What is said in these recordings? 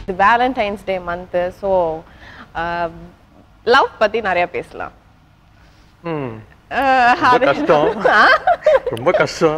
இது valentine's day month so love பத்தி நிறைய பேசலாம் ம் அஹ், ரொம்ப அது- கஷ்டம் ஆ? ரொம்ப கஷ்டம்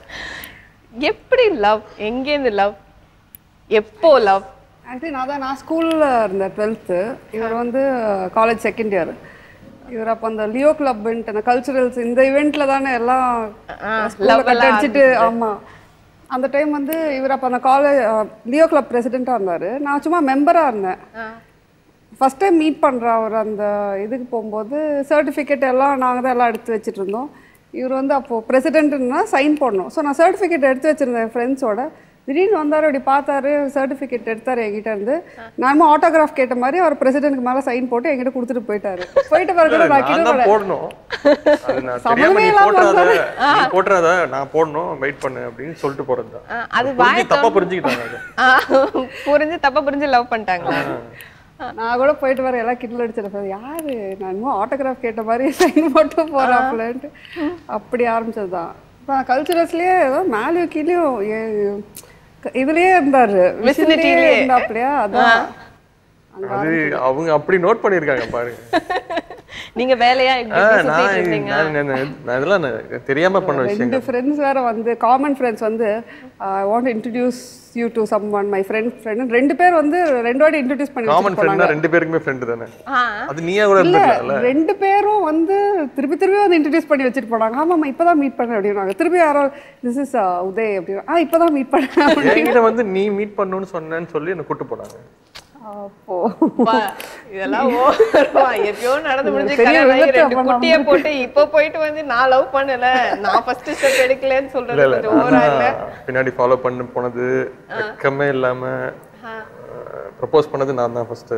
எப்படி லவ் எங்கேருந்து லவ் எப்போ லவ் ஆக்சுவலி நான் தான் நான் ஸ்கூலில் இருந்தேன் டுவெல்த்து இவர் வந்து காலேஜ் செகண்ட் இயர் இவர் அப்போ அந்த லியோ கிளப்ன்ட்டு அந்த கல்ச்சுரல்ஸ் இந்த இவெண்ட்டில் தானே எல்லாம் love கட் எல்லாம் அடிச்சுட்டு ஆமாம் அந்த டைம் வந்து இவர் அப்போ அந்த காலேஜ் லியோ கிளப் பிரசிடெண்ட்டாக இருந்தார் நான் சும்மா மெம்பராக இருந்தேன் ஃபஸ்ட் டைம் மீட் பண்ணுற அவர் அந்த இதுக்கு போகும்போது சர்டிஃபிகேட் எல்லாம் நாங்கள் தான் எல்லாம் எடுத்து வச்சுட்டு இருந்தோம் இவர் வந்து அப்போது பிரசிடென்ட்னா சைன் பண்ணணும் ஸோ நான் சர்டிஃபிகேட் எடுத்து வச்சுருந்தேன் என் ஃப்ரெண்ட்ஸோட திடீர்னு வந்தார் அப்படி பார்த்தாரு சர்டிஃபிகேட் எடுத்தார் என்கிட்ட இருந்து நானும் ஆட்டோகிராஃப் கேட்ட மாதிரி அவர் பிரசிடென்ட்க்கு மேலே சைன் போட்டு என்கிட்ட கொடுத்துட்டு போயிட்டாரு போயிட்டு பிறகு கூட நான் நான் கிட்ட தான் போடணும் அது நான் தெரியாம சம்மந்தமே நீ இல்லாம போட்டுறாத நீ போட்டுறாத நான் போடணும் வெயிட் பண்ணு அப்படின்னு சொல்லிட்டு போறது தான் அஹ், அது புரிஞ்சு வாய் தப்பா புரிஞ்சுக்கிட்டாங்க அது ஆஹ், புரிஞ்சு தப்பா புரிஞ்சு லவ் பண்ணிட்டாங்களா நான் கூட போயிட்டு வர எல்லாம் கிண்டல் அடிச்சிருப்பேன் யாரு நான் இன்னும் ஆட்டோகிராஃப் கேட்ட மாதிரி சைன் போட்டு போறாப்புலன்ட்டு அப்படி ஆரம்பிச்சது தான் இப்போ கல்ச்சுரல்ஸ்லேயே ஏதோ மேலேயும் கீழேயும் ஏ- இதுலயே இருந்தாரு விசினிட்டிலே இருந்தாப்லையா அதான் அது அவங்க அப்படி நோட் பண்ணிருக்காங்க பாருங்க நீங்க வேலையா இப்படி ஆ, இப்படி நான் சுத்திட்டு இருந்தீங்க நான் நான் நான் இதெல்லாம் நான் தெரியாம பண்ண விஷயங்கள் ரெண்டு ஃப்ரெண்ட்ஸ் வேற வந்து காமன் ஃப்ரெண்ட்ஸ் வந்து I want introduce you to someone my friend friend ரெண்டு பேர் வந்து ரெண்டு வாட்டி இன்ட்ரடியூஸ் பண்ணி காமன் வச்சுட்டு போனாங்க ஃப்ரெண்ட்னா ரெண்டு பேருக்குமே ஃப்ரெண்டு தானே ஆ அது நீயா கூட இல்ல இருந்துக்கலாம்ல ரெண்டு பேரும் வந்து திருப்பி திருப்பி வந்து இன்ட்ரடியூஸ் பண்ணி வச்சுட்டு போனாங்க ஆமாம்மா இப்பதான் மீட் பண்ணேன் அப்படின்னாங்க திருப்பி யாரோ திஸ் இஸ் உதய் அப்படின்னு ஆ இப்பதான் மீட் பண்ணேன் என்கிட்ட வந்து நீ மீட் பண்ணணும்னு சொன்னேன்னு சொல்லி என்ன கூட்டு போனாங்க அப்போ பா, இதெல்லாம் ஓவர்வா எப்பயோ நடந்து முடிஞ்சு பெரிய கல்யாணம் ஆகி விபத்து ரெண்டு அப்ப குட்டிய போட்டு இப்ப போயிட்டு வந்து நான் லவ் பண்ணல நான் ஃபர்ஸ்ட் ஸ்டெப் எடுக்கலன்னு இல்ல சொல்றது இல்ல கொஞ்சம் ஓவரா இல்ல நான் பின்னாடி ஃபாலோ பண்ண போனது வெக்கமே இல்லாம ப்ரப்போஸ் பண்ணது நான் தான் ஃபர்ஸ்ட்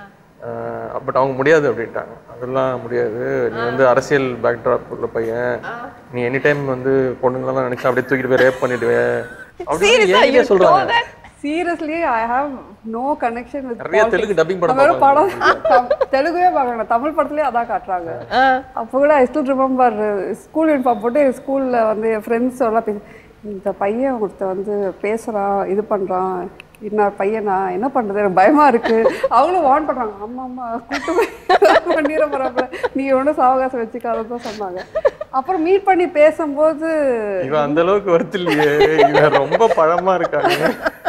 பட் அவங்க முடியாது அப்படின்ட்டாங்க அதெல்லாம் முடியாது நீ வந்து அரசியல் பேக்ட்ராப் உள்ள பையன் நீ எனி டைம் வந்து பொண்ணுங்களெல்லாம் நினைச்சா அப்படியே தூக்கிட்டு போய் ரேப் பண்ணிடுவேன் அப்படின்னு Seriously, என்கிட்ட you சொல்றாங்க know that? Seriously I have no connection with நிறைய தெலுங்கு டப்பிங் படம் வெறும் பார்ப்பாங்க. படம் தம்- தெலுங்குவே பார்க்கல தமிழ் படத்துலயே அதான் காட்டுறாங்க ஆ. அப்போ கூட I still remember school uniform போட்டு ஸ்கூல்ல வந்து என் ஃப்ரெண்ட்ஸ் எல்லாம் பேசி இந்த பையன் ஒருத்த வந்து பேசுறான் இது பண்றான் என்ன பையனா என்ன பண்றது எனக்கு பயமா இருக்கு அவங்களும் வார்ன் பண்றாங்க ஆமா ஆமா கூட்டு போய் பண்ணிட போறாப்புல நீ ஒன்றும் சாவகாசம் வச்சுக்காதன்னு தான் சொன்னாங்க அப்புறம் மீட் பண்ணி பேசும்போது இவன் அந்த அளவுக்கு வருத்து இல்லையே இவன் ரொம்ப பழமா இருக்காங்க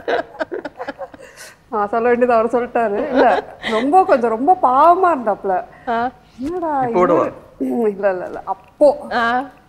நான் சொல்ல வேண்டியது அவர் சொல்லிட்டாரு இல்ல ரொம்ப கொஞ்சம் ரொம்ப பாவமா இருந்தாப்ல ஆ. என்னடா இப்போடவா? இவரு- இல்ல இல்ல இல்ல அப்போ ஆ.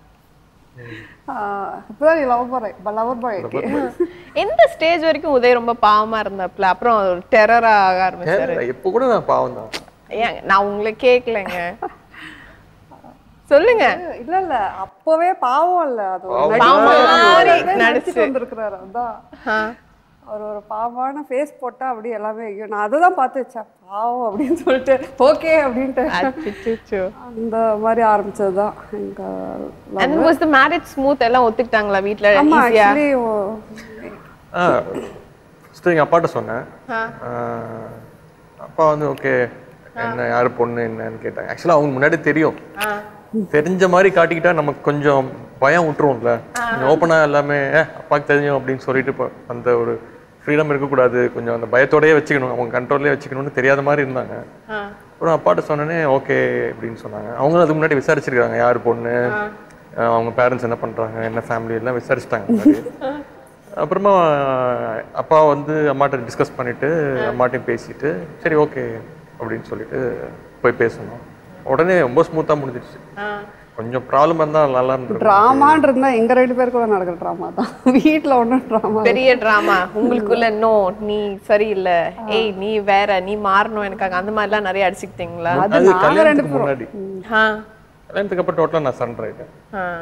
ஆஹ் இப்பதான் நீ லவ் பாய் லவர் பாய் எந்த ஸ்டேஜ் வரைக்கும் உதய் ரொம்ப பாவமா இருந்தாப்ல அப்புறம் டெரரா ஆக ஆரம்பிச்சாரு இப்ப கூட நான் பாவம் தான் ஏங்க நான் உங்களை கேட்கலங்க சொல்லுங்க இல்ல இல்ல அப்பவே பாவம் இல்ல அது ஒரு பாவம் நடிப்பு. மாதிரி அவரே நடிச்சு. நடிச்சிட்டு வந்திருக்கிறாரு அதான் ஆ. அவர் ஒரு பாவமான ஃபேஸ் போட்டா அப்படியே எல்லாமே ஐயோ நான் அதை தான் பார்த்து வச்சேன் பாவம் அப்படின்னு சொல்லிட்டு ஓகே அப்படின்ட்டு அச்சச்சோ. அந்த மாதிரி ஆரம்பிச்சது தான் எங்க love. And was the marriage smooth எல்லாம் ஒத்துக்கிட்டாங்களா வீட்ல ஆமா ஈஸியா ஆக்சுவலி ஆ ஃபஸ்ட்டு எங்கள் அப்பாட்ட சொன்னேன் ஆ. ஆ, அப்பா வந்து ஓகே என்ன யார் பொண்ணு என்னன்னு கேட்டாங்க ஆக்சுவலாக அவங்க முன்னாடி தெரியும் தெரிஞ்ச மாதிரி காட்டிக்கிட்டா நமக்கு கொஞ்சம் பயம் விட்டுருவோம்ல ஓப்பனாக எல்லாமே "ஏ, அப்பாவுக்கு தெரியும் அப்படின்னு சொல்லிட்டு இப்போ அந்த ஒரு ஃப்ரீடம் இருக்கக்கூடாது கொஞ்சம் அந்த பயத்தோடயே வச்சுக்கணும் அவங்க கண்ட்ரோல்லே வச்சுக்கணும்னு தெரியாத மாதிரி இருந்தாங்க அப்புறம் அப்பாட்ட சொன்னோன்னே ஓகே அப்படின்னு சொன்னாங்க அவங்களும் அதுக்கு முன்னாடி விசாரிச்சிருக்காங்க யார் பொண்ணு அஹ் அவங்க பேரண்ட்ஸ் என்ன பண்றாங்க என்ன ஃபேமிலி எல்லாம் விசாரிச்சிட்டாங்க முன்னாடி அப்புறமா அப்பா வந்து அம்மாட்ட டிஸ்கஸ் பண்ணிட்டு அம்மாட்டையும் பேசிட்டு சரி ஓகே அப்படின்னு சொல்லிட்டு போய் பேசணும் உடனே ரொம்ப ஸ்மூத்தா முடிஞ்சிருச்சு கொஞ்சம் ப்ராப்ளம் இருந்தா நல்லா இருந்திருக்கும் ட்ராமான் இருந்தா எங்க ரெண்டு பேருக்குள்ள நடக்கிற ட்ராமா தான் வீட்ல ஒன்றும் ட்ராமா பெரிய டிராமா உங்களுக்குள்ள நோ நீ சரியில்லை ஏய் நீ வேற நீ மாறணும் எனக்காக அந்த மாதிரி எல்லாம் நிறைய அடிச்சுக்கிட்டீங்களா அது அது நாங்க ரெண்டு கல்யாணத்துக்கு முன்னாடி ஆ. கல்யாணத்துக்கு அப்புறம் டோட்டலா நான் சரண்டர் ஆயிட்டேன்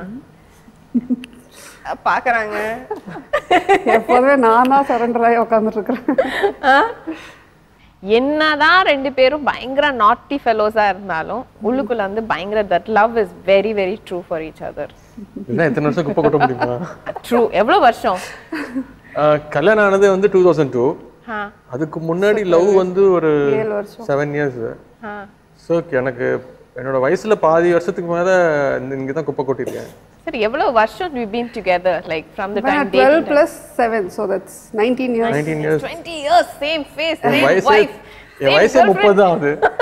ஆ. பாக்குறாங்க எப்போதுமே நானா சரண்டர் ஆகி உட்காந்துட்டு இருக்கிறேன் ஆ? என்னதான் ரெண்டு பேரும் பயங்கர நாட்டி ஃபெலோஸா இருந்தாலும் உள்ளுக்குள்ள வந்து பயங்கர that love is very very true for each other என்ன எத்தனை வருஷம் குப்பை கொட்ட முடியுமா ட்ரூ எவ்வளவு வருஷம் ஆஹ் கல்யாணம் ஆனது வந்து டூ தௌசண்ட் டூ ஆ அதுக்கு முன்னாடி லவ் வந்து ஒரு ஏழு வருஷம் செவன் இயர்ஸ் ஆ ஸோ எனக்கு என்னோட வயசுல பாதி வருஷத்துக்கு மேல இந்த- இங்க தான் குப்பை கொட்டியிருக்கேன் சரி எவ்வளவு வருஷம் we been together like from the time twelve plus seven so that's nineteen years nineteen years 20 years same face என் same வயசு wife என் same வயசே girlfriend. முப்பது தான் அது